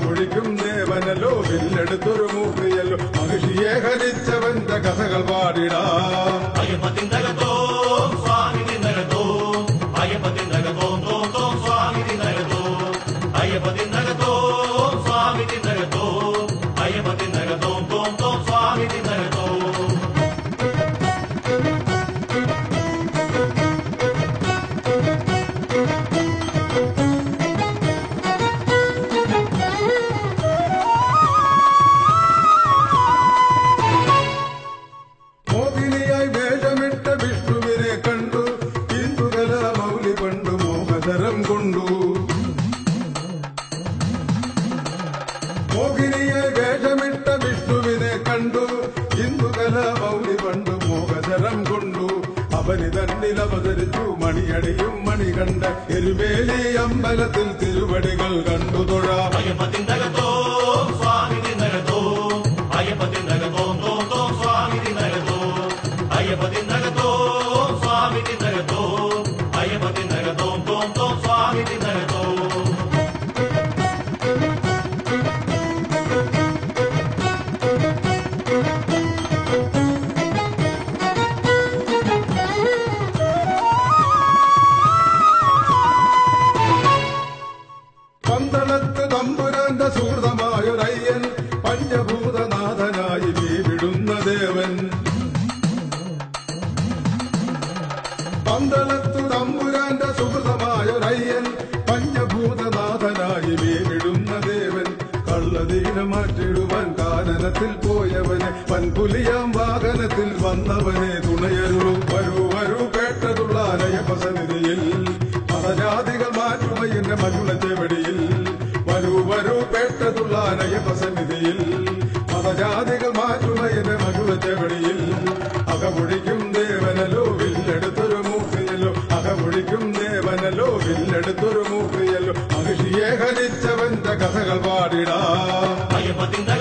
അകമൊഴിക്കും ദേവനല്ലോ വില്ലെടുത്തൊരു മൂർത്തിയല്ലോ മഹിഷിയെ ഹരിച്ചവന്റെ കഥകൾ പാടിടാം അയ്യപ്പ തിന്തകത്തോ സ്വാമി തിന്തകത്തോ അയ്യപ്പ തിന്തകത്തോ തോ തോ സ്വാമി തിന്തകത്തോ അയ്യപ്പ തിന്തകത്തോ സ്വാമി തിന്തകത്തോ അയ്യപ്പ തിന്തകത്തോ തോ തോ സ്വാമി തിന്തകത്തോ മോഹിനിയായി വേഷമിട്ട വിഷ്ണുവിനെ കണ്ടു ഇന്ദുകല മൗലി പണ്ടു മോഹതരം കൊണ്ടു മോഹിനിയായി വേഷമിട്ട വിഷ്ണുവിനെ കണ്ടു ഇന്ദുകല മൗലി പണ്ടു മോഹതരം കൊണ്ടു അവന് തന്നിൽ അവതരിച്ചു മണിയടിയും മണി കണ്ട എരുവേലി അമ്പലത്തിൽ തിരുവടികൾ കണ്ടു തൊഴാം അയ്യപ്പ തിന്തകത്തോ സ്വാമി തിന്തകത്തോ അയ്യപ്പ തിന്തകത്തോ തോ തോ സ്വാമി തിന്തകത്തോ അയ്യപ്പ തിന്തകത്തോ സ്വാമി തിന്തകത്തോ അയ്യപ്പ തിന്തകത്തോ തോ തോ സ്വാമി തിന്തകത്തോ പന്തളത്ത് തമ്പുരാന്റെ സുഹൃതമായൊരയ്യൻ പഞ്ചഭൂതനാഥനായി വീവിടുന്ന ദേവൻ പന്തളത്തു തമ്പുരാന്റെ സുഹൃതമായൊരയ്യൻ പഞ്ചഭൂതനാഥനായി വീവിടുന്ന ദേവൻ കള്ളതീന മാറ്റിടുവാൻ കാനനത്തിൽ പോയവനെ പൻപുലിയാം വാഹനത്തിൽ വന്നവനെ തുണയരുളും വരൂ വരൂ കേട്ടതുള്ള അനയപസനിധിയിൽ മതജാതികൾ മാറ്റുമയ്യന്റെ മകുള ചെവടിയിൽ വരൂ വരൂ കേട്ടതുള്ള അനയപസനിധിയിൽ മതജാതികൾ മാറ്റുമയ്യന്റെ മകുള ചെവടിയിൽ അകമൊഴിക്കും ദേവനല്ലോ വില്ലെടുത്തൊരു മൂർത്തിയല്ലോ അകമൊഴിക്കും ദേവനല്ലോ വില്ലെടുത്തൊരു മൂർത്തിയല്ലോ മഹിഷിയെ ഹരിച്ചവന്റെ കഥകൾ പാടിടാം അയ്യപ്പ തിന്തക